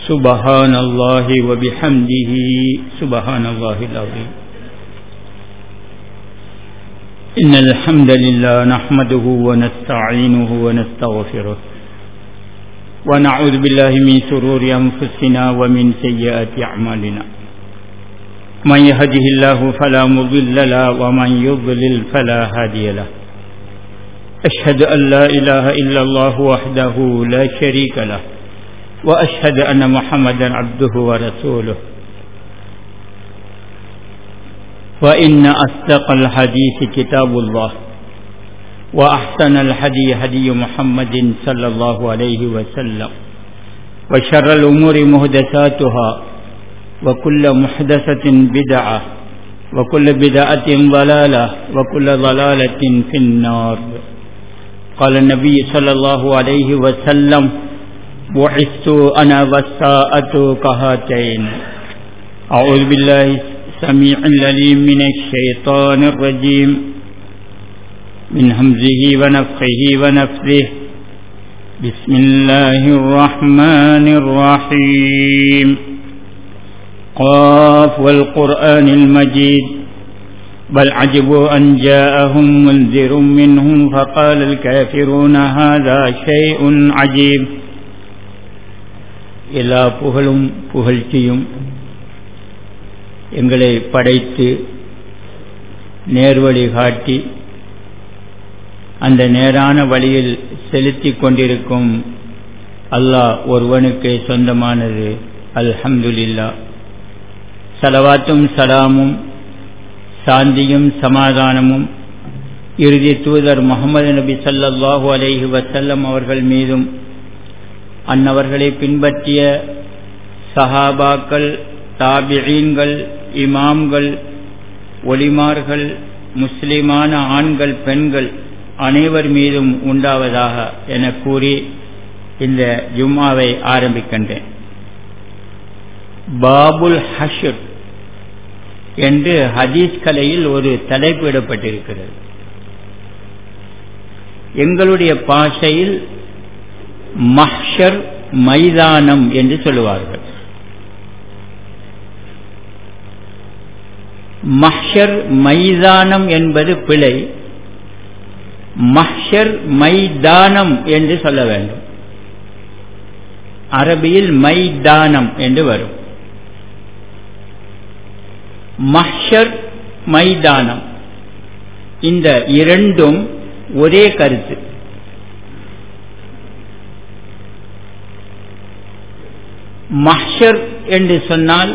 سبحان الله وبحمده سبحان الله العظيم إن الحمد لله نحمده ونستعينه ونستغفره ونعوذ بالله من شرور أنفسنا ومن سيئات أعمالنا من يهده الله فلا مضل له ومن يضلل فلا هادي له أشهد أن لا إله إلا الله وحده لا شريك له وأشهد أن محمدا عبده ورسوله وإن أصدق الحديث كتاب الله وأحسن الحدي هدي محمد صلى الله عليه وسلم وشر الأمور مهدساتها وكل محدثة بدعة وكل بدعة ضلالة وكل ضلالة في النار قال النبي صلى الله عليه وسلم بعثت أنا والساءة كهاتين أعوذ بالله السميع العليم من الشيطان الرجيم من همزه ونفخه ونفثه بسم الله الرحمن الرحيم قاف والقرآن المجيد بل عجبوا أن جاءهم منذر منهم فقال الكافرون هذا شيء عجيب எல்லா புகழும் புகழ்ச்சியும் எங்களை படைத்து நேர்வழி காட்டி அந்த நேரான வழியில் செலுத்தி கொண்டிருக்கும் அல்லாஹ் ஒருவனுக்கு சொந்தமானது அல்ஹம்துலில்லா சலவாத்தும் சலாமும் சாந்தியும் சமாதானமும் இறுதி தூதர் முகமது நபி சல்லாஹூ அலைஹி வசல்லம் அவர்கள் மீதும் அன்னவர்களை பின்பற்றிய சஹாபாக்கள் தாபிழீன்கள் இமாம்கள் ஒலிமார்கள் முஸ்லிமான ஆண்கள் பெண்கள் அனைவர் மீதும் உண்டாவதாக என கூறி இந்த ஜும்மாவை ஆரம்பிக்கின்றேன் பாபுல் ஹஷர் என்று ஹதீஸ் கலையில் ஒரு தலைப்பு இடப்பட்டிருக்கிறது எங்களுடைய பாஷையில் மஹ்ஷர் மைதானம் என்று சொல்லுவார்கள் மஹ்ஷர் மைதானம் என்பது பிழை மஹ்ஷர் மைதானம் என்று சொல்ல வேண்டும் அரபியில் மைதானம் என்று வரும் மஹ்ஷர் மைதானம் இந்த இரண்டும் ஒரே கருத்து மஹ்ஷர் என்று சொன்னால்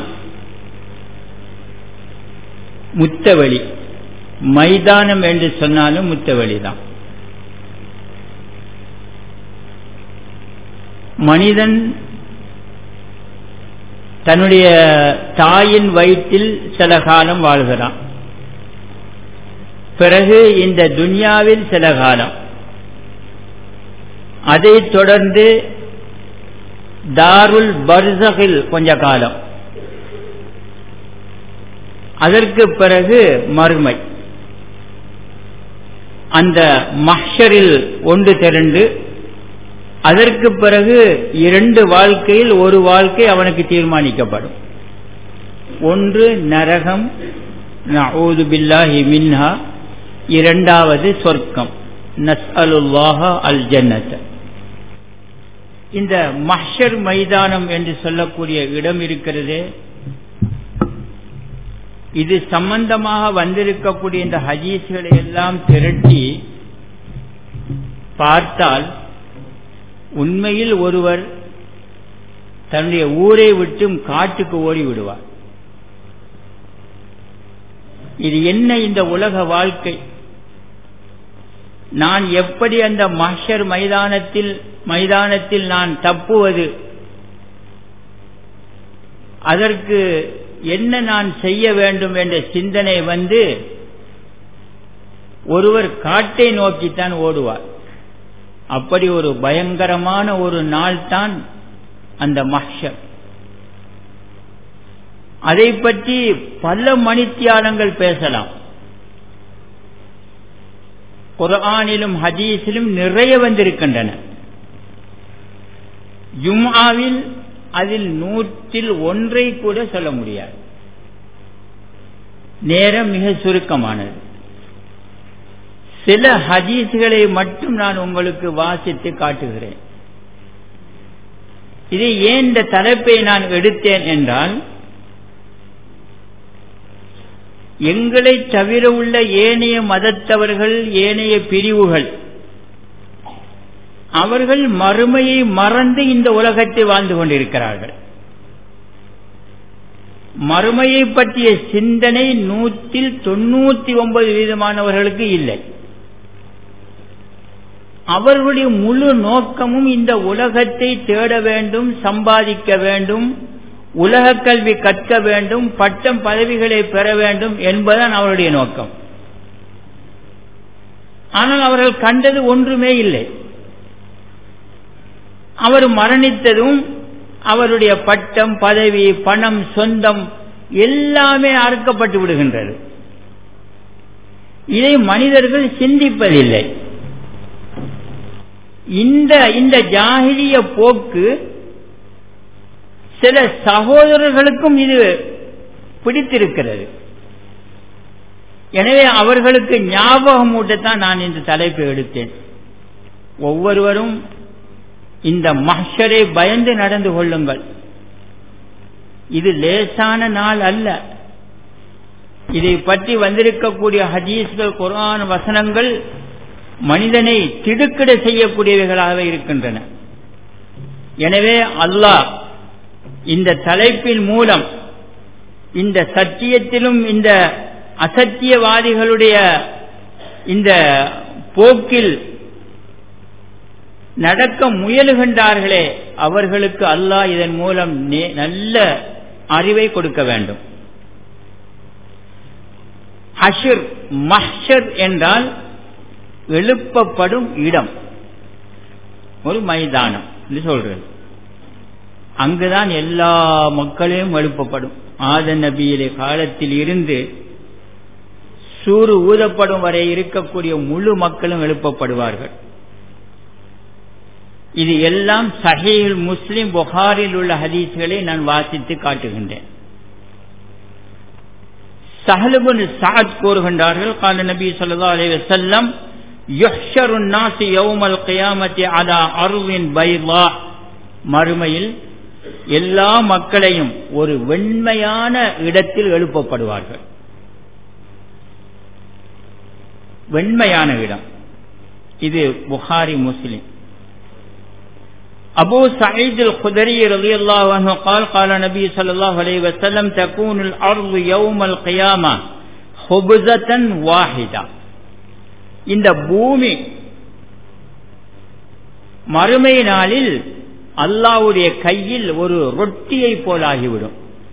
முத்தவெளி மைதானம் என்று சொன்னாலும் முத்தவெளி தான் மனிதன் தன்னுடைய தாயின் வயிற்றில் சில காலம் வாழ்கிறான் பிறகு இந்த துன்யாவில் சில காலம் அதைத் தொடர்ந்து தாருல் பர்சகில் கொஞ்ச காலம் அதற்கு பிறகு மறுமை அந்த மஹ்ஷரில் ஒன்று திரண்டு அதற்கு பிறகு இரண்டு வாழ்க்கையில் ஒரு வாழ்க்கை அவனுக்கு தீர்மானிக்கப்படும் ஒன்று நரகம் நஊது பில்லாஹி மின்ஹா இரண்டாவது சொர்க்கம் நஸ்அலுல்லாஹ அல் ஜன்னத் இந்த மஹ்ஷர் மைதானம் என்று சொல்லக்கூடிய இடம் இருக்கிறதே இது சம்பந்தமாக வந்திருக்கக்கூடிய இந்த ஹஜீஸ்களை எல்லாம் திரட்டி பார்த்தால் உண்மையில் ஒருவர் தன்னுடைய ஊரை விட்டும் காட்டுக்கு ஓடி விடுவார் இது என்ன இந்த உலக வாழ்க்கை நான் எப்படி அந்த மஹர் மைதானத்தில் மைதானத்தில் நான் தப்புவது அதற்கு என்ன நான் செய்ய வேண்டும் என்ற சிந்தனை வந்து ஒருவர் காட்டை நோக்கித்தான் ஓடுவார் அப்படி ஒரு பயங்கரமான ஒரு நாள் தான் அந்த மஹ்ஷர் அதை பற்றி பல மணித்தியாலங்கள் பேசலாம் குர்ஆனிலும் ஹதீஸிலும் நிறைய வந்திருக்கின்றன ஜும்ஆவில் அதில் நூற்றில் ஒன்றை கூட சொல்ல முடியாது நேரம் மிக சுருக்கமானது சில ஹதீஸ்களை மட்டும் நான் உங்களுக்கு வாசித்து காட்டுகிறேன் இது ஏன் இந்த தலைப்பை நான் எடுத்தேன் என்றால் எங்களை தவிர உள்ள ஏனைய மதத்தவர்கள் ஏனைய பிரிவுகள் அவர்கள் மறுமையை மறந்து இந்த உலகத்தில் வாழ்ந்து கொண்டிருக்கிறார்கள் மறுமையை பற்றிய சிந்தனை நூற்றில் தொண்ணூத்தி ஒன்பது வீதமானவர்களுக்கு இல்லை அவர்களுடைய முழு நோக்கமும் இந்த உலகத்தை தேட வேண்டும் சம்பாதிக்க வேண்டும் உலக கல்வி கற்க வேண்டும் பட்டம் பதவிகளை பெற வேண்டும் என்பதுதான் அவருடைய நோக்கம் ஆனால் அவர்கள் கண்டது ஒன்றுமே இல்லை அவர் மரணித்ததும் அவருடைய பட்டம் பதவி பணம் சொந்தம் எல்லாமே அறுக்கப்பட்டு விடுகின்றது இதை மனிதர்கள் சிந்திப்பதில்லை இந்த இந்த ஜாகிலிய போக்கு சில சகோதரர்களுக்கும் இது பிடித்திருக்கிறது எனவே அவர்களுக்கு ஞாபகம் ஊட்டத்தான் நான் இந்த தலைப்பை எடுத்தேன் ஒவ்வொருவரும் இந்த மஹ்ஷரை பயந்து நடந்து கொள்ளுங்கள் இது லேசான நாள் அல்ல இதை பற்றி வந்திருக்கக்கூடிய ஹதீஸ்கள் குரான் வசனங்கள் மனிதனை திடுக்கிட செய்யக்கூடியவைகளாக இருக்கின்றன எனவே அல்லாஹ் இந்த தலைப்பின் மூலம் இந்த சத்தியத்திலும் இந்த அசத்தியவாதிகளுடைய இந்த போக்கில் நடக்க முயலுகின்றார்களே அவர்களுக்கு அல்லாஹ் இதன் மூலம் நல்ல அறிவை கொடுக்க வேண்டும் ஹஷர் மஹ்ஷர் என்றால் எழுப்பப்படும் இடம் ஒரு மைதானம் என்று சொல்றது அங்குதான் எல்லா மக்களையும் எழுப்பப்படும் ஆத நபியிலே காலத்தில் இருந்து சூறு ஊதப்படும் வரை இருக்கக்கூடிய முழு மக்களும் எழுப்பப்படுவார்கள் இது எல்லாம் சஹீல் முஸ்லிம் புகாரில் உள்ள ஹதீஸ்களை நான் வாசித்து காட்டுகின்றேன் சஹலுபுன் சாத் கூறுகின்றார்கள் கால நபி சொல்லா அலி வசல்லம் யுஹ்ஷரு நாசி யௌமல் கியாமத்தி அலா அருவின் பைலா மறுமையில் எல்லா மக்களையும் ஒரு வெண்மையான இடத்தில் எழுப்பப்படுவார்கள் வெண்மையான இடம் இது புகாரி முஸ்லிம் أبو سعيد الخدري رضي الله عنه قال قال النبي صلى الله عليه وسلم تكون الأرض يوم القيامة خبزة واحدة இந்த பூமி மறுமை நாளில் அல்லாவுடைய கையில் ஒரு ரொட்டியை போலாகிவிடும்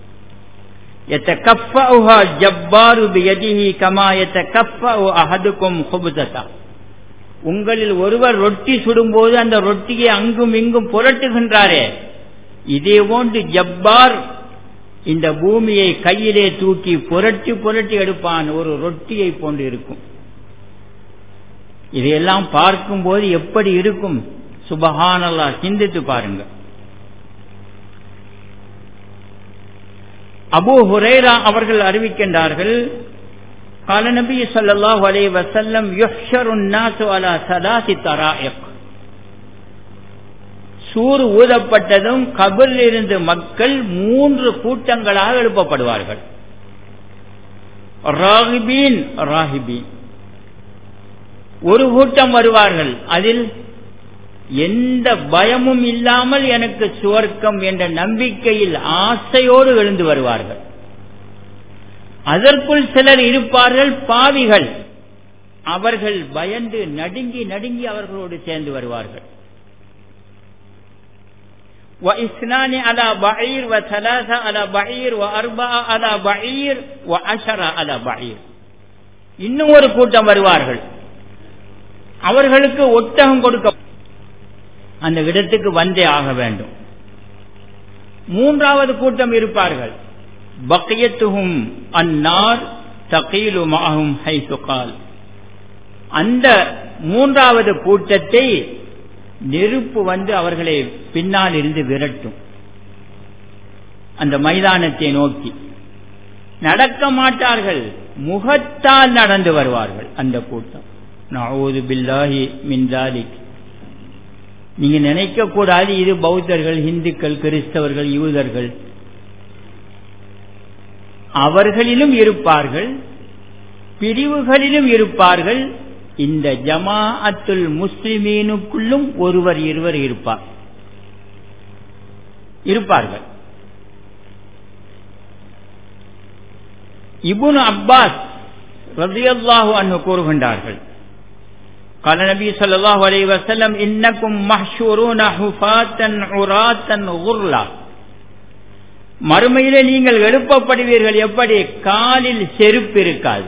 يتكفأها الجبار بيده كما يتكفأ أحدكم خبزة உங்களில் ஒருவர் ரொட்டி சுடும்போது அந்த ரொட்டியை அங்கும் இங்கும் புரட்டுகின்றாரே இதே போன்று ஜப்பார் இந்த பூமியை கையிலே தூக்கி புரட்டி புரட்டி எடுப்பான் ஒரு ரொட்டியை போன்று இருக்கும் இதையெல்லாம் பார்க்கும்போது எப்படி இருக்கும் சுபஹானல்லா சிந்தித்து பாருங்க அபு ஹுரேரா அவர்கள் அறிவிக்கின்றார்கள் قال النبي صلى الله عليه وسلم يحشر الناس على ثلاث طرائق சூறு ஊதப்பட்டதும் கபில் இருந்து மக்கள் மூன்று கூட்டங்களாக எழுப்பப்படுவார்கள் ராகிபீன் ராகிபீன் ஒரு கூட்டம் வருவார்கள் அதில் எந்த பயமும் இல்லாமல் எனக்கு சுவர்க்கம் என்ற நம்பிக்கையில் ஆசையோடு எழுந்து வருவார்கள் அதற்குள் சிலர் இருப்பார்கள் பாவிகள் அவர்கள் பயந்து நடுங்கி நடுங்கி அவர்களோடு சேர்ந்து வருவார்கள் وإثنان على بعير وثلاثة على بعير وأربعة على بعير وعشرة على بعير இன்னும் ஒரு கூட்டம் வருவார்கள் அவர்களுக்கு ஒட்டகம் கொடுக்க அந்த இடத்துக்கு வந்தே ஆக வேண்டும் மூன்றாவது கூட்டம் இருப்பார்கள் பக்கியத்துகும் அந்நார் தகீலு மாகும் ஹைசுகால் அந்த மூன்றாவது கூட்டத்தை நெருப்பு வந்து அவர்களை பின்னால் இருந்து விரட்டும் அந்த மைதானத்தை நோக்கி நடக்க மாட்டார்கள் முகத்தால் நடந்து வருவார்கள் அந்த கூட்டம் நவுது பில்லாஹி மின்தாலிக் நீங்க நினைக்க கூடாது இது பௌத்தர்கள் இந்துக்கள் கிறிஸ்தவர்கள் யூதர்கள் அவர்களிலும் இருப்பார்கள் பிரிவுகளிலும் இருப்பார்கள் இந்த ஜமாஅத்துல் முஸ்லிமீனுக்குள்ளும் ஒருவர் இருவர் இருப்பார் இருப்பார்கள் இபுன் அப்பாஸ் ரதியல்லாஹு அன்ஹு கூறுகின்றார்கள் قال النبي صلى الله عليه وسلم إنكم محشورون حفاة عراة غرلا மறுமையிலே நீங்கள் எழுப்பப்படுவீர்கள் எப்படி காலில் செருப்பு இருக்காது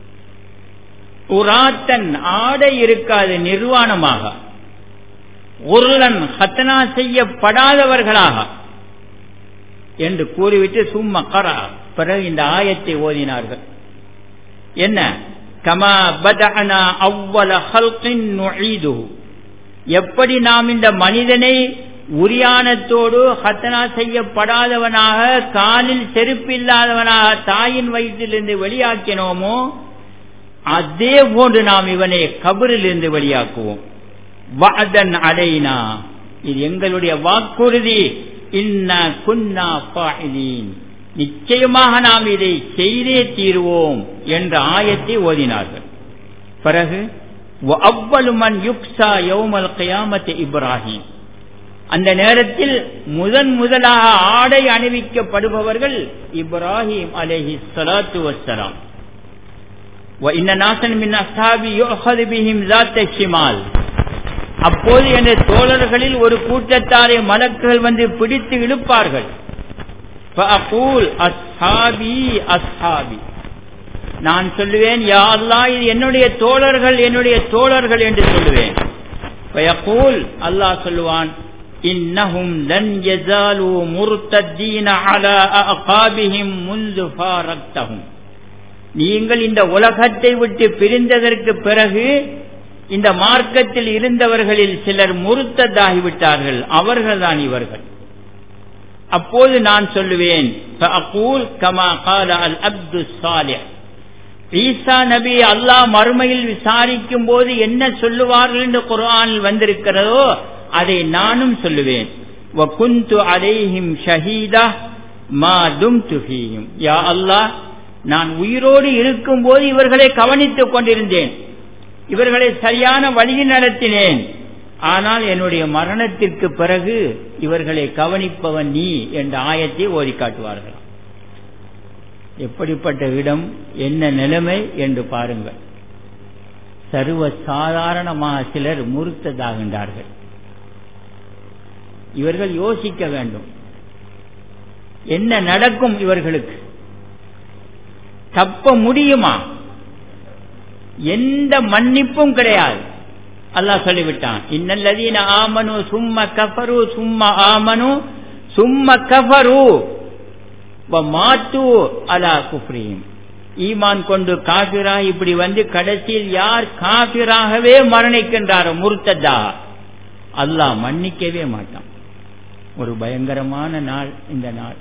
உராத்தன் ஆடை இருக்காது நிர்வாணமாக உருளன் ஹத்தனா செய்யப்படாதவர்களாக என்று கூறிவிட்டு சும்மா கரா பிறகு இந்த ஆயத்தை ஓதினார்கள் என்ன கமா பதனா அவ்வள ஹல்கின் நுழைது எப்படி நாம் இந்த மனிதனை உரியானத்தோடு ஹத்தனா செய்யப்படாதவனாக காலில் செருப்பில்லாதவனாக தாயின் வயிற்றிலிருந்து வெளியாக்கினோமோ அதே போன்று நாம் இவனை கபரிலிருந்து வெளியாக்குவோம் வாதன் அடைனா இது எங்களுடைய வாக்குறுதி இன்ன குன்னா பாயிலீன் நிச்சயமாக நாம் இதை செய்தே தீருவோம் என்ற ஆயத்தை ஓதினார்கள் பிறகு அவ்வளுமன் யுக்ஸா யௌமல் கயாமத் இப்ராஹிம் அந்த நேரத்தில் முதன் முதலாக ஆடை அணிவிக்கப்படுபவர்கள் இப்ராஹிம் அலேஹி சலாத்து வசலாம் وإن ناسا من أصحابي يؤخذ بهم ذات الشمال அப்போது என்ற தோழர்களில் ஒரு கூட்டத்தாரை மலக்குகள் வந்து பிடித்து இழுப்பார்கள் அஸ்ஹாபி அஸ்ஹாபி நான் சொல்லுவேன் யா அல்லா இது என்னுடைய தோழர்கள் என்னுடைய தோழர்கள் என்று சொல்லுவேன் அல்லாஹ் சொல்லுவான் இன்னஹும் லன் யஸாலு முர்த்ததீன அலா அகாபிஹிம் முன்து ஃபாரக்தஹும் நீங்கள் இந்த உலகத்தை விட்டு பிரிந்ததற்கு பிறகு இந்த மார்க்கத்தில் இருந்தவர்களில் சிலர் முருத்ததாகிவிட்டார்கள் அவர்கள்தான் இவர்கள் அப்போது நான் சொல்லுவேன் கமா கால அல் அப்து சாலிஹ் ஈசா நபி அல்லாஹ் மறுமையில் விசாரிக்கும் போது என்ன சொல்லுவார்கள் என்று குர்ஆனில் வந்திருக்கிறதோ அதை நானும் சொல்லுவேன் வகுந்து அலைஹிம் ஷஹீதா மா தும்து ஃபீஹிம் யா அல்லாஹ் நான் உயிரோடு இருக்கும்போது இவர்களை கவனித்துக் கொண்டிருந்தேன் இவர்களை சரியான வழியில் நடத்தினேன் ஆனால் என்னுடைய மரணத்திற்கு பிறகு இவர்களை கவனிப்பவன் நீ என்ற ஆயத்தை ஓதி காட்டுவார்கள் எப்படிப்பட்ட இடம் என்ன நிலைமை என்று பாருங்கள் சர்வ சாதாரணமாக சிலர் முறுத்ததாகின்றார்கள் இவர்கள் யோசிக்க வேண்டும் என்ன நடக்கும் இவர்களுக்கு தப்ப முடியுமா எந்த மன்னிப்பும் கிடையாது அல்லாஹ் சொல்லிவிட்டான் இன்னல்லதீன ஆமனு சும்ம கஃபரு சும்ம ஆமனு சும்ம கஃபரு மாத்து அலா குஃப்ரீம் ஈமான் கொண்டு காபிரா இப்படி வந்து கடைசியில் யார் காபிராகவே மரணிக்கின்றாரோ முர்த்ததா அல்லாஹ் மன்னிக்கவே மாட்டான் ஒரு பயங்கரமான நாள் இந்த நாள்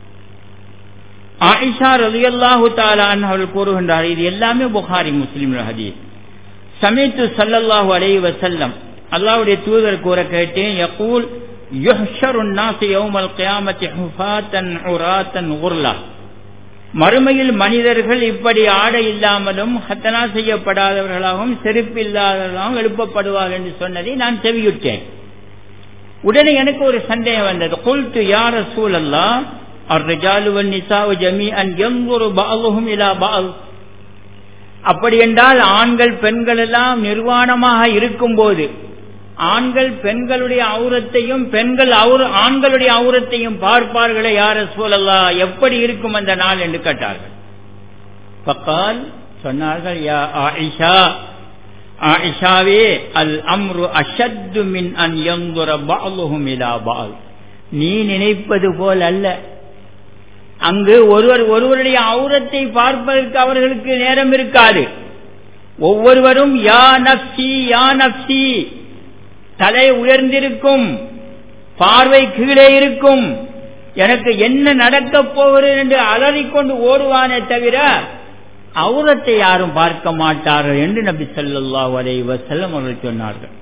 ஆயிஷா ரலியல்லாஹு தாலா அவர்கள் கூறுகின்றார் இது எல்லாமே புகாரி முஸ்லிம் ஹதீஸ் சமீத்து சல்லல்லாஹு அலைஹி வஸல்லம் அல்லாஹ்வுடைய தூதர் கூற கேட்டேன் யகூல் யுஹ்ஷரு الناس يوم القيامه حفاة عراة غرلا மறுமையில் மனிதர்கள் இப்படி ஆடை இல்லாமலும் ஹத்தனா செய்யப்படாதவர்களாகவும் செருப்பு இல்லாதவர்களாகவும் எழுப்பப்படுவார்கள் என்று சொன்னதை நான் செவியுற்றேன் உடனே எனக்கு ஒரு சந்தேகம் வந்தது குல்து யார் ரசூல் அல்லா الرجال والنساء جميعا ينظر بعضهم الى بعض அப்படி என்றால் ஆண்கள் பெண்கள் எல்லாம் நிர்வாணமாக இருக்கும்போது ஆண்கள் பெண்களுடைய அவுரத்தையும் பெண்கள் ஆண்களுடைய அவுரத்தையும் பார்ப்பார்களே யார சூழல்லா எப்படி இருக்கும் அந்த நாள் என்று கேட்டார்கள் பக்கால் சொன்னார்கள் யா ஆயிஷா ஆயிஷாவே அல் அம்ரு அஷத்து மின் அன் யங்குர பாலுஹும் இலா பால் நீ நினைப்பது போல் அல்ல அங்கு ஒருவர் ஒருவருடைய அவுரத்தை பார்ப்பதற்கு அவர்களுக்கு நேரம் இருக்காது ஒவ்வொருவரும் யா நப்சி யா நப்சி தலை உயர்ந்திருக்கும் பார்வை கீழே இருக்கும் எனக்கு என்ன நடக்க போகிறது என்று அலறிக்கொண்டு ஓடுவானே தவிர அவுரத்தை யாரும் பார்க்க மாட்டார்கள் என்று நபி சொல்லா வரை வசல்லம் அவர்கள் சொன்னார்கள்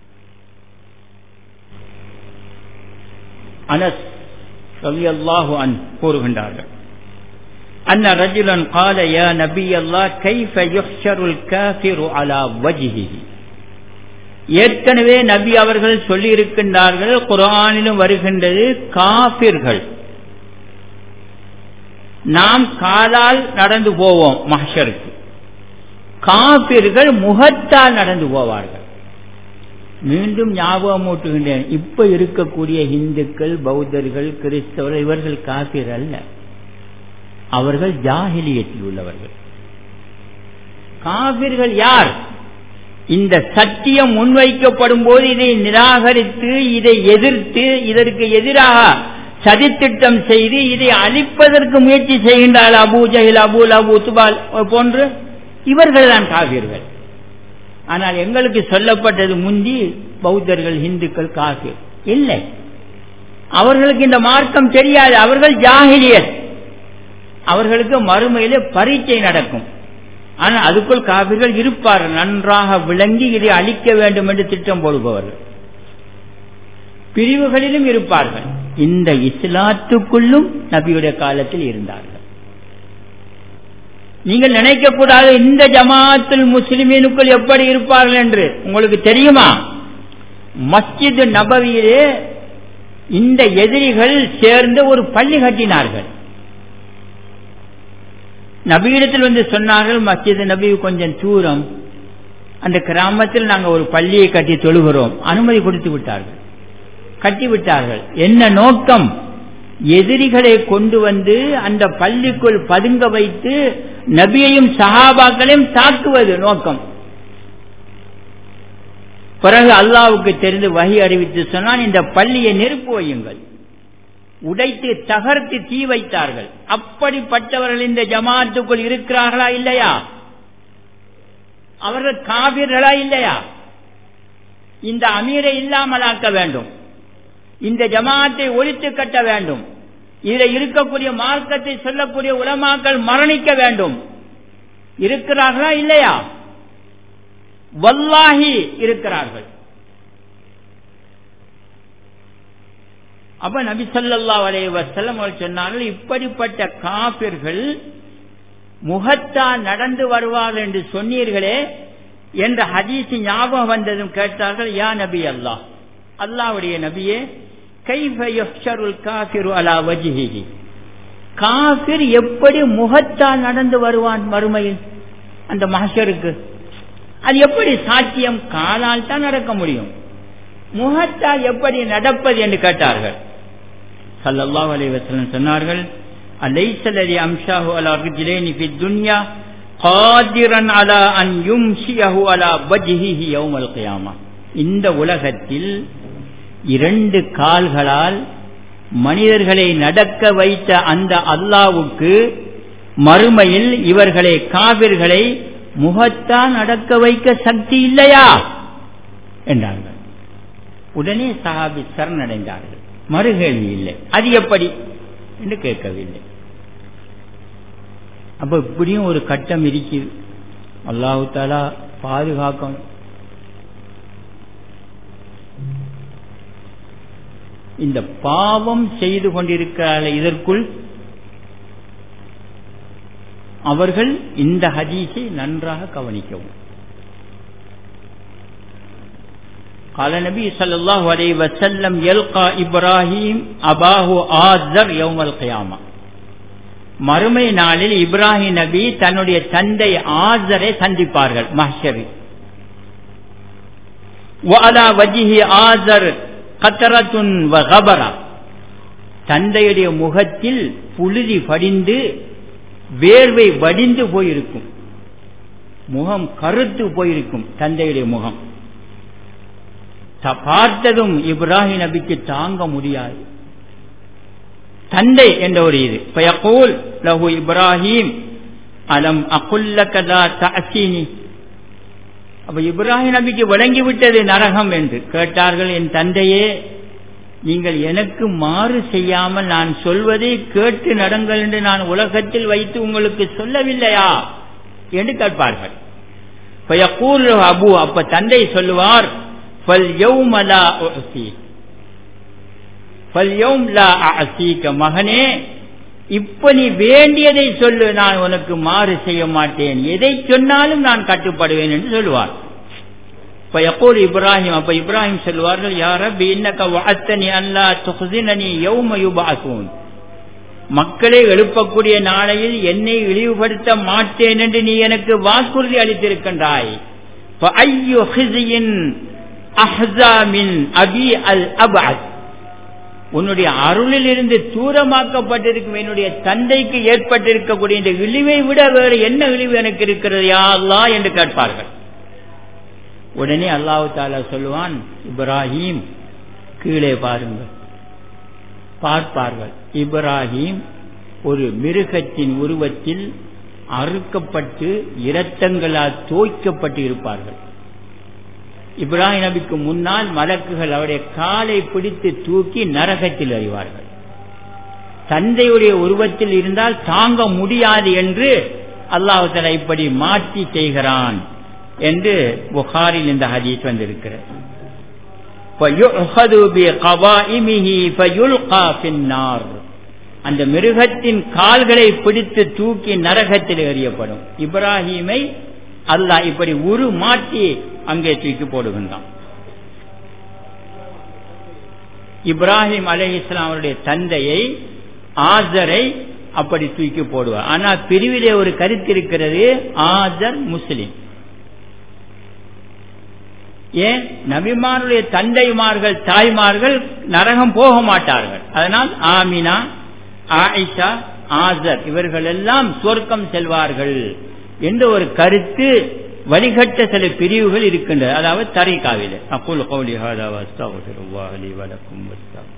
அனஸ் ரலியல்லாஹு அன் கூறுகின்றார்கள் أن رجلا قال يا نبي الله كيف يحشر الكافر على وجهه ஏற்கனவே நபி அவர்கள் சொல்லி இருக்கின்றார்கள் குரானிலும் வருகின்றது காபிர்கள் நாம் காலால் நடந்து போவோம் மஹருக்கு காபிர்கள் முகத்தால் நடந்து போவார்கள் மீண்டும் ஞாபகம் ஊட்டுகின்றேன் இப்ப இருக்கக்கூடிய இந்துக்கள் பௌத்தர்கள் கிறிஸ்தவர்கள் இவர்கள் காபிர் அல்ல அவர்கள் ஜாகிலியத்தில் உள்ளவர்கள் காபிர்கள் யார் இந்த சத்தியம் முன்வைக்கப்படும் போது இதை நிராகரித்து இதை எதிர்த்து இதற்கு எதிராக சதித்திட்டம் செய்து இதை அழிப்பதற்கு முயற்சி செய்கின்றார் அபு ஜஹில் அபுல் அபு துபால் போன்று இவர்கள் தான் காவிர்கள் ஆனால் எங்களுக்கு சொல்லப்பட்டது முந்தி பௌத்தர்கள் இந்துக்கள் காஃபிர் இல்லை அவர்களுக்கு இந்த மார்க்கம் தெரியாது அவர்கள் ஜாகிலியர் அவர்களுக்கு மறுமையிலே பரீட்சை நடக்கும் ஆனால் அதுக்குள் காவிர்கள் இருப்பார்கள் நன்றாக விளங்கி இதை அழிக்க வேண்டும் என்று திட்டம் போடுபவர்கள் பிரிவுகளிலும் இருப்பார்கள் இந்த இஸ்லாத்துக்குள்ளும் நபியுடைய காலத்தில் இருந்தார்கள் நீங்கள் நினைக்கக்கூடாது இந்த ஜமாத்தில் முஸ்லிமீனுக்குள் எப்படி இருப்பார்கள் என்று உங்களுக்கு தெரியுமா மஸ்ஜித் நபவியிலே இந்த எதிரிகள் சேர்ந்து ஒரு பள்ளி கட்டினார்கள் நபியிடத்தில் வந்து சொன்னார்கள் மஸ்ஜித் நபி கொஞ்சம் தூரம் அந்த கிராமத்தில் நாங்கள் ஒரு பள்ளியை கட்டி தொழுகிறோம் அனுமதி கொடுத்து விட்டார்கள் கட்டி விட்டார்கள் என்ன நோக்கம் எதிரிகளை கொண்டு வந்து அந்த பள்ளிக்குள் பதுங்க வைத்து நபியையும் சஹாபாக்களையும் தாக்குவது நோக்கம் பிறகு அல்லாவுக்கு தெரிந்து வகி அறிவித்து சொன்னால் இந்த பள்ளியை நெருப்பு வையுங்கள் உடைத்து தகர்த்து தீ வைத்தார்கள் அப்படிப்பட்டவர்கள் இந்த ஜமாத்துக்குள் இருக்கிறார்களா இல்லையா அவர்கள் காவிர்களா இல்லையா இந்த அமீரை இல்லாமலாக்க வேண்டும் இந்த ஜமாத்தை ஒழித்து கட்ட வேண்டும் இதில் இருக்கக்கூடிய மார்க்கத்தை சொல்லக்கூடிய உலமாக்கள் மரணிக்க வேண்டும் இருக்கிறார்களா இல்லையா வல்லாகி இருக்கிறார்கள் அப்ப நபி சொல்லல்லா வலைய வசல்லம் சொன்னார்கள் இப்படிப்பட்ட காப்பிர்கள் முகத்தால் நடந்து வருவார்கள் என்று சொன்னீர்களே என்ற ஹதீஸ் ஞாபகம் வந்ததும் கேட்டார்கள் யா நபி அல்லாஹ் அல்லாவுடைய நபியே காபிரு அலா வஜிஹி காபிர் எப்படி முகத்தால் நடந்து வருவான் மறுமையில் அந்த மகஷருக்கு அது எப்படி சாத்தியம் காலால் தான் நடக்க முடியும் முகத்தால் எப்படி நடப்பது என்று கேட்டார்கள் சல்லல்லாஹு அலைஹி வஸல்லம் சொன்னார்கள் அலைஸலதி அம்ஷாஹு அலா ரிஜ்லைனி ஃபி துன்யா காதிரன் அலா அன் யும்ஷியஹு அலா வஜ்ஹிஹி யௌமல் கியாமா இந்த உலகத்தில் இரண்டு கால்களால் மனிதர்களை நடக்க வைத்த அந்த அல்லாவுக்கு மறுமையில் இவர்களை காவிர்களை முகத்தால் நடக்க வைக்க சக்தி இல்லையா என்றார்கள் உடனே சஹாபி சரணடைந்தார்கள் மறுகேள்வி இல்லை அது எப்படி என்று கேட்கவில்லை அப்ப இப்படியும் ஒரு கட்டம் இருக்குது அல்லாஹு தாலா பாதுகாக்கணும் இந்த பாவம் செய்து கொண்டிருக்கிறார்கள் இதற்குள் அவர்கள் இந்த ஹதீஸை நன்றாக கவனிக்கவும் قال النبي صلى الله عليه وسلم يلقى إبراهيم أباه آذر يوم القيامة மறுமை நாளில் இப்ராஹிம் நபி தன்னுடைய தந்தை ஆசரை சந்திப்பார்கள் மஹ்ஷரி وعلى وجهه آزر قطرة وغبرة தந்தையுடைய முகத்தில் புழுதி படிந்து வேர்வை வடிந்து போயிருக்கும் முகம் கருத்து போயிருக்கும் தந்தையுடைய முகம் பார்த்ததும் இப்ராஹிம் நபிக்கு தாங்க முடியாது தந்தை என்ற ஒரு இது பயகூல் லஹு இப்ராஹிம் அலம் அகுல்லகதா தஅசீனி அப்ப இப்ராஹிம் நபிக்கு விளங்கிவிட்டது நரகம் என்று கேட்டார்கள் என் தந்தையே நீங்கள் எனக்கு மாறு செய்யாமல் நான் சொல்வதை கேட்டு நடங்கள் என்று நான் உலகத்தில் வைத்து உங்களுக்கு சொல்லவில்லையா என்று கேட்பார்கள் அபு அப்ப தந்தை சொல்லுவார் மகனே இப்ப நீ வேண்டியதை சொல்லு நான் உனக்கு மாறு செய்ய மாட்டேன் எதை சொன்னாலும் நான் கட்டுப்படுவேன் என்று சொல்லுவார் இப்ப எப்போது இப்ராஹிம் அப்ப இப்ராஹிம் சொல்வார்கள் யார இன்னக்க வாத்தனி அல்லா துகுதினி யௌம யுபாசூன் மக்களை எழுப்பக்கூடிய நாளையில் என்னை இழிவுபடுத்த மாட்டேன் என்று நீ எனக்கு வாக்குறுதி அளித்திருக்கின்றாய் உன்னுடைய அருளில் இருந்து தூரமாக்கப்பட்டிருக்கும் என்னுடைய தந்தைக்கு ஏற்பட்டிருக்கக்கூடிய இந்த இழிவை விட வேறு என்ன இழிவு எனக்கு இருக்கிறது யாருலா என்று கேட்பார்கள் உடனே அல்லாஹு தாலா சொல்லுவான் இப்ராஹிம் கீழே பாருங்கள் பார்ப்பார்கள் இப்ராஹிம் ஒரு மிருகத்தின் உருவத்தில் அறுக்கப்பட்டு இரத்தங்களால் தோய்க்கப்பட்டு இருப்பார்கள் இப்ராஹிம் நபிக்கு முன்னால் மலக்குகள் அவருடைய காலை பிடித்து தூக்கி நரகத்தில் அறிவார்கள் தந்தையுடைய உருவத்தில் இருந்தால் தாங்க முடியாது என்று அல்லாஹால இப்படி மாற்றி செய்கிறான் என்று புகாரில் இந்த ஹதீஸ் வந்திருக்கிறது அந்த மிருகத்தின் கால்களை பிடித்து தூக்கி நரகத்தில் எறியப்படும் இப்ராஹிமை அல்லாஹ் இப்படி உரு மாற்றி அங்கே தூக்கி போடுகின்றான் இப்ராஹிம் அலை இஸ்லாமுடைய தந்தையை ஆசரை அப்படி தூக்கி போடுவார் ஆனால் பிரிவிலே ஒரு கருத்து இருக்கிறது ஆசர் முஸ்லிம் ஏன் நபிமாருடைய தந்தைமார்கள் தாய்மார்கள் நரகம் போக மாட்டார்கள் அதனால் ஆமினா ஆயிஷா ஆசர் இவர்கள் எல்லாம் சொர்க்கம் செல்வார்கள் என்ற ஒரு கருத்து வழிகட்ட சில பிரிவுகள் இருக்கின்றன அதாவது தரைக்காவில அப்புல் கௌலி ஹாதா வஸ்தாஃபிருல்லாஹ் லி வலக்கும் வஸ்தாஃபிர்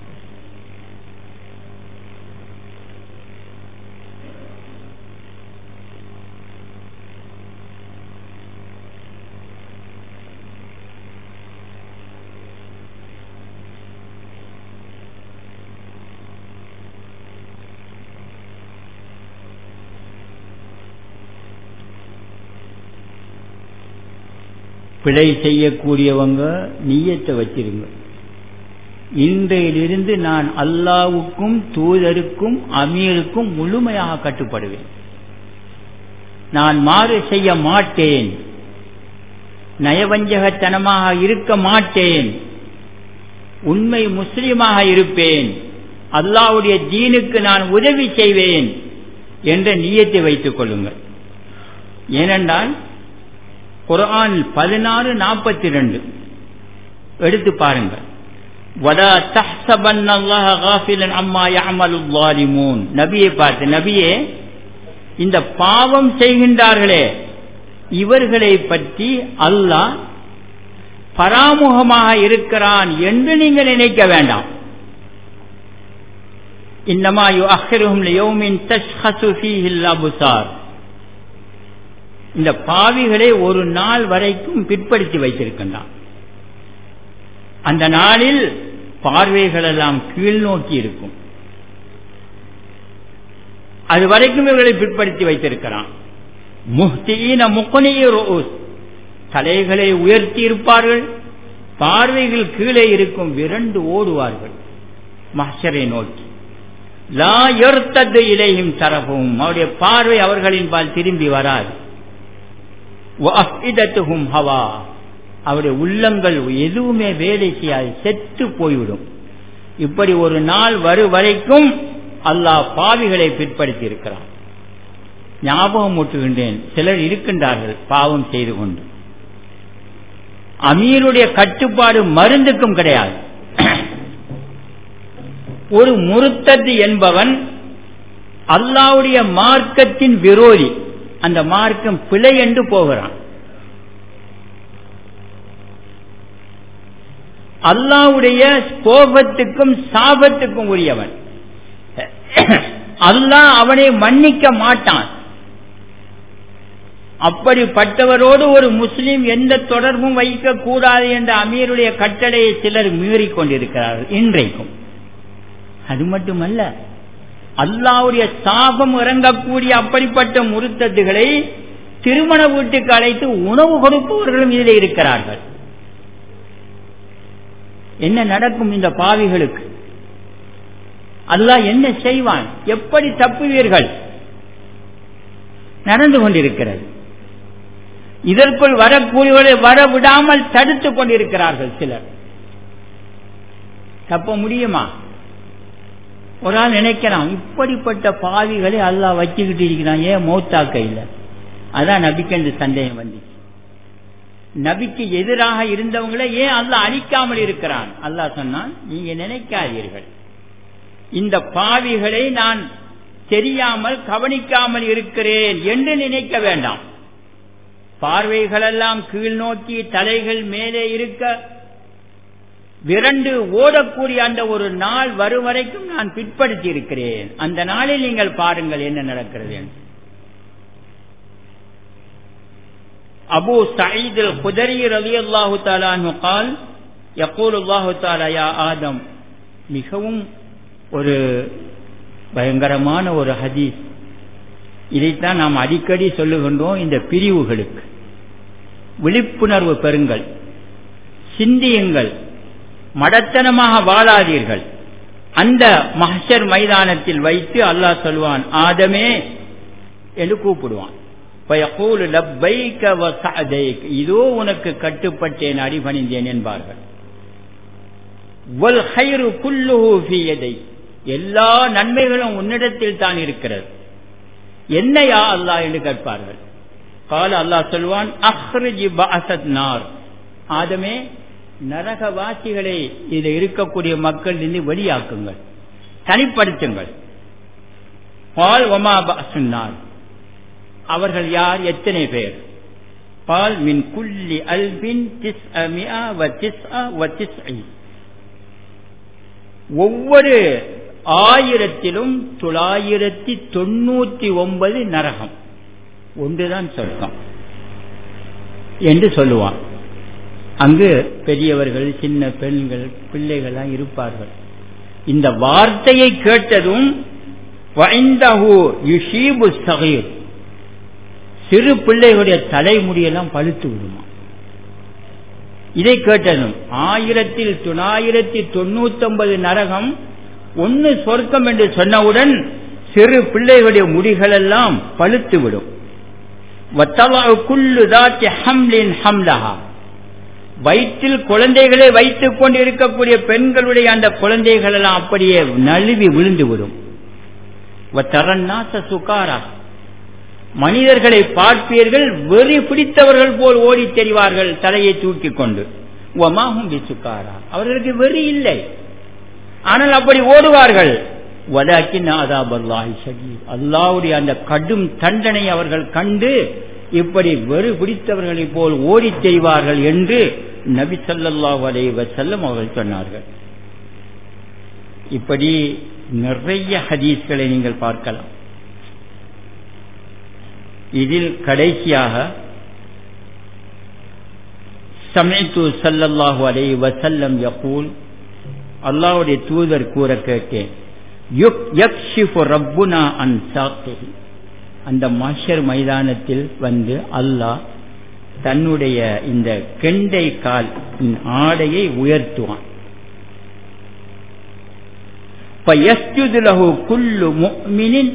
பிழை செய்யக்கூடியவங்க நீயத்தை வச்சிருங்க இன்றையிலிருந்து நான் அல்லாவுக்கும் தூதருக்கும் அமீருக்கும் முழுமையாக கட்டுப்படுவேன் நான் மாறு செய்ய மாட்டேன் நயவஞ்சகத்தனமாக இருக்க மாட்டேன் உண்மை முஸ்லீமாக இருப்பேன் அல்லாவுடைய தீனுக்கு நான் உதவி செய்வேன் என்ற நீயத்தை வைத்துக் கொள்ளுங்கள் ஏனென்றால் குரான் பதினாறு நாற்பத்தி ரெண்டு எடுத்து பாருங்கள் நபியை பார்த்து நபியே இந்த பாவம் செய்கின்றார்களே இவர்களை பற்றி அல்லாஹ் பராமுகமாக இருக்கிறான் என்று நீங்கள் நினைக்க வேண்டாம் இன்னமா யு அஹ்ருஹும் லியௌமின் தஷ்ஹசு ஃபீஹில் அபுசார் இந்த பாவிகளை ஒரு நாள் வரைக்கும் பிற்படுத்தி வைத்திருக்கின்றான் அந்த நாளில் பார்வைகள் எல்லாம் கீழ் நோக்கி இருக்கும் அது வரைக்கும் இவர்களை பிற்படுத்தி வைத்திருக்கிறான் முஹ்தீன முக்கனியர் தலைகளை உயர்த்தி இருப்பார்கள் பார்வைகள் கீழே இருக்கும் விரண்டு ஓடுவார்கள் மஹரை நோக்கி லா எர்த்தது இலையும் தரவும் அவருடைய பார்வை அவர்களின் பால் திரும்பி வராது ஹவா அவருடைய உள்ளங்கள் எதுவுமே வேலை செய்யாது செத்து போய்விடும் இப்படி ஒரு நாள் வரு வரைக்கும் அல்லாஹ் பாவிகளை பிற்படுத்தி இருக்கிறான் ஞாபகம் ஊட்டுகின்றேன் சிலர் இருக்கின்றார்கள் பாவம் செய்து கொண்டு அமீருடைய கட்டுப்பாடு மருந்துக்கும் கிடையாது ஒரு முருத்தது என்பவன் அல்லாவுடைய மார்க்கத்தின் விரோதி அந்த மார்க்கம் பிழை என்று போகிறான் அல்லாவுடைய கோபத்துக்கும் சாபத்துக்கும் உரியவன் அல்லாஹ் அவனை மன்னிக்க மாட்டான் அப்படிப்பட்டவரோடு ஒரு முஸ்லீம் எந்த தொடர்பும் வைக்க கூடாது என்ற அமீருடைய கட்டளையை சிலர் மீறிக் கொண்டிருக்கிறார்கள் இன்றைக்கும் அது மட்டுமல்ல அல்லாவுடைய சாபம் இறங்கக்கூடிய அப்படிப்பட்ட முருத்தத்துகளை திருமண வீட்டுக்கு அழைத்து உணவு கொடுப்பவர்களும் இதில் இருக்கிறார்கள் என்ன நடக்கும் இந்த பாவிகளுக்கு அல்லாஹ் என்ன செய்வான் எப்படி தப்புவீர்கள் நடந்து கொண்டிருக்கிறது இதற்குள் வரக்கூடியவர்களை வர விடாமல் தடுத்துக் கொண்டிருக்கிறார்கள் சிலர் தப்ப முடியுமா ஒரு ஆள் நினைக்கலாம் இப்படிப்பட்ட பாவிகளை அல்லாஹ் வச்சுக்கிட்டு இருக்கிறான் ஏன் மௌத்தாக்க இல்லை அதான் நபிக்கு என்று சந்தேகம் வந்துச்சு நபிக்கு எதிராக இருந்தவங்களை ஏன் அல்லாஹ் அழிக்காமல் இருக்கிறான் அல்லாஹ் சொன்னான் நீங்க நினைக்காதீர்கள் இந்த பாவிகளை நான் தெரியாமல் கவனிக்காமல் இருக்கிறேன் என்று நினைக்க வேண்டாம் பார்வைகளெல்லாம் கீழ் நோக்கி தலைகள் மேலே இருக்க விரண்டு ஓடக்கூடிய அந்த ஒரு நாள் வரும் வரைக்கும் நான் பிற்படுத்தி இருக்கிறேன் அந்த நாளில் நீங்கள் பாருங்கள் என்ன நடக்கிறது என்று அபு சயீத் குதரி ரவி அல்லாஹு தாலான் கால் யக்கூல் அல்லாஹு தாலா யா ஆதம் மிகவும் ஒரு பயங்கரமான ஒரு ஹதீஸ் இதைத்தான் நாம் அடிக்கடி சொல்லுகின்றோம் இந்த பிரிவுகளுக்கு விழிப்புணர்வு பெறுங்கள் சிந்தியுங்கள் மடத்தனமாக வாழாதீர்கள் அந்த மஹர் மைதானத்தில் வைத்து அல்லாஹ் சொல்வான் ஆதமே என்று கூப்பிடுவான் இதோ உனக்கு கட்டுப்பட்டேன் அடிபணிந்தேன் என்பார்கள் எல்லா நன்மைகளும் உன்னிடத்தில் தான் இருக்கிறது என்னையா அல்லாஹ் என்று கேட்பார்கள் கால அல்லாஹ் சொல்வான் அஹ்ரிஜி பாசத் நார் ஆதமே நரகவாசிகளை இதில் இருக்கக்கூடிய மக்கள் இருந்து வெளியாக்குங்கள் தனிப்படுத்துங்கள் பால் ஒமா பாசுன்னார் அவர்கள் யார் எத்தனை பேர் பால் மின் குல்லி அல்பின் திஸ் ஒவ்வொரு ஆயிரத்திலும் தொள்ளாயிரத்தி தொண்ணூத்தி ஒன்பது நரகம் ஒன்றுதான் சொர்க்கம் என்று சொல்லுவான் அங்கு பெரியவர்கள் சின்ன பெண்கள் பிள்ளைகள்லாம் இருப்பார்கள் இந்த வார்த்தையை கேட்டதும் சிறு பிள்ளைகளுடைய தலைமுடியெல்லாம் பழுத்து விடுமா இதை கேட்டதும் ஆயிரத்தில் தொள்ளாயிரத்தி தொண்ணூத்தி ஒன்பது நரகம் ஒன்னு சொர்க்கம் என்று சொன்னவுடன் சிறு பிள்ளைகளுடைய முடிகள் எல்லாம் பழுத்து விடும் வயிற்றில் குழந்தைகளை வைத்துக் கொண்டு இருக்கக்கூடிய பெண்களுடைய அந்த குழந்தைகள் எல்லாம் அப்படியே நழுவி விழுந்து விடும் சுகாரா மனிதர்களை பார்ப்பீர்கள் வெறி பிடித்தவர்கள் போல் ஓடி தெரிவார்கள் தலையை தூக்கி கொண்டு ஒமாகும் விசுக்காரா அவர்களுக்கு வெறி இல்லை ஆனால் அப்படி ஓடுவார்கள் அல்லாவுடைய அந்த கடும் தண்டனை அவர்கள் கண்டு இப்படி வெறு பிடித்தவர்களை போல் ஓடி செய்வார்கள் என்று நபி சொல்லாஹு அலை வசல்லம் அவர்கள் சொன்னார்கள் இப்படி நிறைய ஹதீஸ்களை நீங்கள் பார்க்கலாம் இதில் கடைசியாக சமைத்து சல்லல்லாஹு அலை வசல்லம் யகூல் அல்லாவுடைய தூதர் கூற கேட்டேன் ரப்புனா அன் சாத்திரி அந்த மாஷர் மைதானத்தில் வந்து அல்லாஹ் தன்னுடைய இந்த கெண்டை கால் ஆடையை உயர்த்துவான் குல்லு முக்மினின்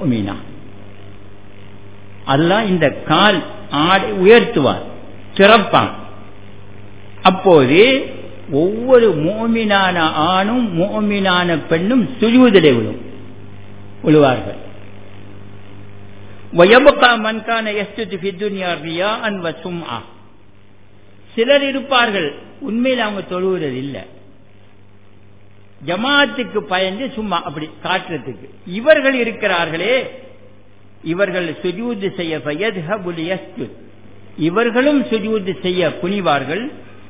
அல்லாஹ் இந்த கால் ஆடை உயர்த்துவார் திறப்பான் அப்போது ஒவ்வொரு மோமினான ஆணும் மோமினான பெண்ணும் சுஜூதிலே விழும் விழுவார்கள் சிலர் இருப்பார்கள் உண்மையில் அவங்க தொழுவது இல்லை ஜமாத்துக்கு பயந்து சும்மா அப்படி காட்டுறதுக்கு இவர்கள் இருக்கிறார்களே இவர்கள் சுஜூது செய்ய இவர்களும் சுஜூது செய்ய குனிவார்கள்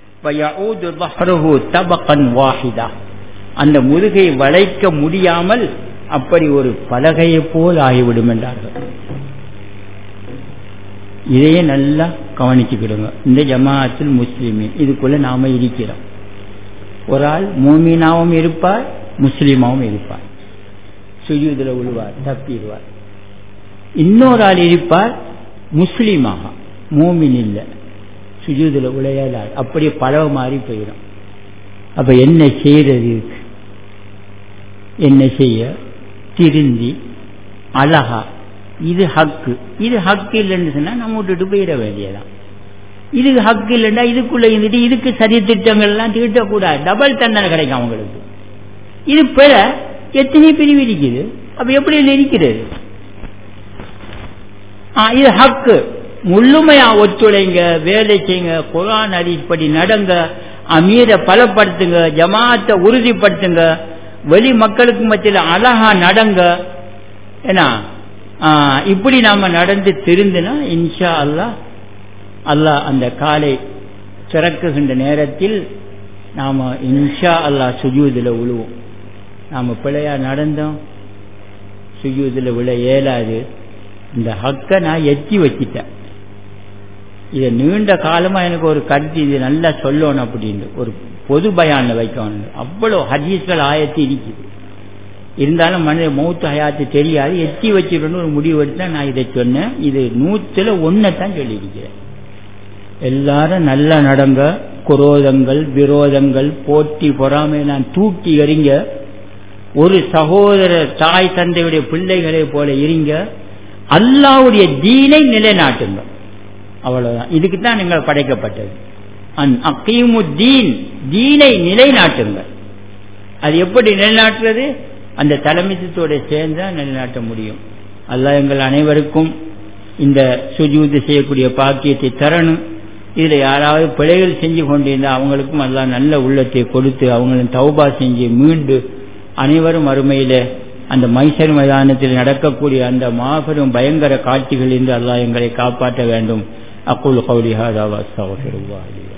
அந்த முதுகை வளைக்க முடியாமல் அப்படி ஒரு பலகையை போல் ஆகிவிடும் என்றார்கள் இதையே நல்லா கவனிச்சுக்கிடுங்க இந்த ஜமாஅத்தில் முஸ்லிமின் இதுக்குள்ள நாம இருக்கிறோம் ஒரு ஆள் மூமீனாவும் இருப்பார் முஸ்லீமாவும் இருப்பார் சுஜூதில் விழுவார் தப்பிடுவார் இன்னொரு ஆள் இருப்பார் முஸ்லீமாக மூமின் இல்லை சுஜூதில் விளையாடார் அப்படியே பழவ மாறி போயிடும் அப்ப என்ன செய்யறது என்ன செய்ய திருந்தி அழகா இது ஹக்கு இது ஹக்கு இல்லைன்னு சொன்னா நம்ம விட்டுட்டு போயிட வேண்டியதான் இது ஹக்கு இல்லைன்னா இதுக்குள்ள இருந்துட்டு இதுக்கு சரி திட்டங்கள் எல்லாம் தீட்டக்கூடாது டபுள் தண்டனை கிடைக்கும் அவங்களுக்கு இது பெற எத்தனை பிரிவு இருக்குது அப்ப எப்படி இருக்கிறது இது ஹக்கு முழுமையா ஒத்துழைங்க வேலை செய்யுங்க குரான் அடிப்படி நடங்க அமீரை பலப்படுத்துங்க ஜமாத்தை உறுதிப்படுத்துங்க வெளி மக்களுக்கு மத்தியில் அழகா நடங்க ஏன்னா இப்படி நாம நடந்து திருந்தினா இன்ஷா அல்லா அல்லாஹ் அந்த காலை திறக்குகின்ற நேரத்தில் நாம இன்ஷா அல்லா சுஜூதில் விழுவோம் நாம பிழையா நடந்தோம் சுஜூதில் விழ இயலாது இந்த ஹக்கை நான் எத்தி வச்சிட்டேன் இதை நீண்ட காலமா எனக்கு ஒரு கருத்து இது நல்லா சொல்லணும் அப்படின்னு ஒரு பொது பயான்ல வைக்கணும் அவ்வளோ ஹதீஸ்கள் ஆயத்தி இருக்குது இருந்தாலும் மனித மௌத்து ஹயாத்து தெரியாது எத்தி வச்சிடணும் ஒரு முடிவு எடுத்தா நான் இதை சொன்னேன் இது நூத்துல ஒன்னைத்தான் சொல்லியிருக்கிறேன் எல்லாரும் நல்லா நடங்க குரோதங்கள் விரோதங்கள் போட்டி பொறாமை நான் தூக்கி எறிங்க ஒரு சகோதர தாய் தந்தையுடைய பிள்ளைகளை போல இருங்க அல்லாவுடைய தீனை நிலைநாட்டுங்க அவ்வளவுதான் இதுக்கு தான் நீங்கள் படைக்கப்பட்டது அன் அக்கீமு தீன் தீனை நிலைநாட்டுங்க அது எப்படி நிலைநாட்டுறது அந்த தலைமைத்துவத்தோட சேர்ந்தா நிலைநாட்ட முடியும் அல்லாஹ் எங்கள் அனைவருக்கும் இந்த சுஜூது செய்யக்கூடிய பாக்கியத்தை தரணும் இதுல யாராவது பிழைகள் செஞ்சு கொண்டிருந்தால் அவங்களுக்கும் எல்லாம் நல்ல உள்ளத்தை கொடுத்து அவங்களும் தௌபா செஞ்சு மீண்டு அனைவரும் அருமையில அந்த மைசர் மைதானத்தில் நடக்கக்கூடிய அந்த மாபெரும் பயங்கர காட்சிகளிலிருந்து அல்லாஹ் எங்களை காப்பாற்ற வேண்டும் அக்குல் கௌலிஹா தாவா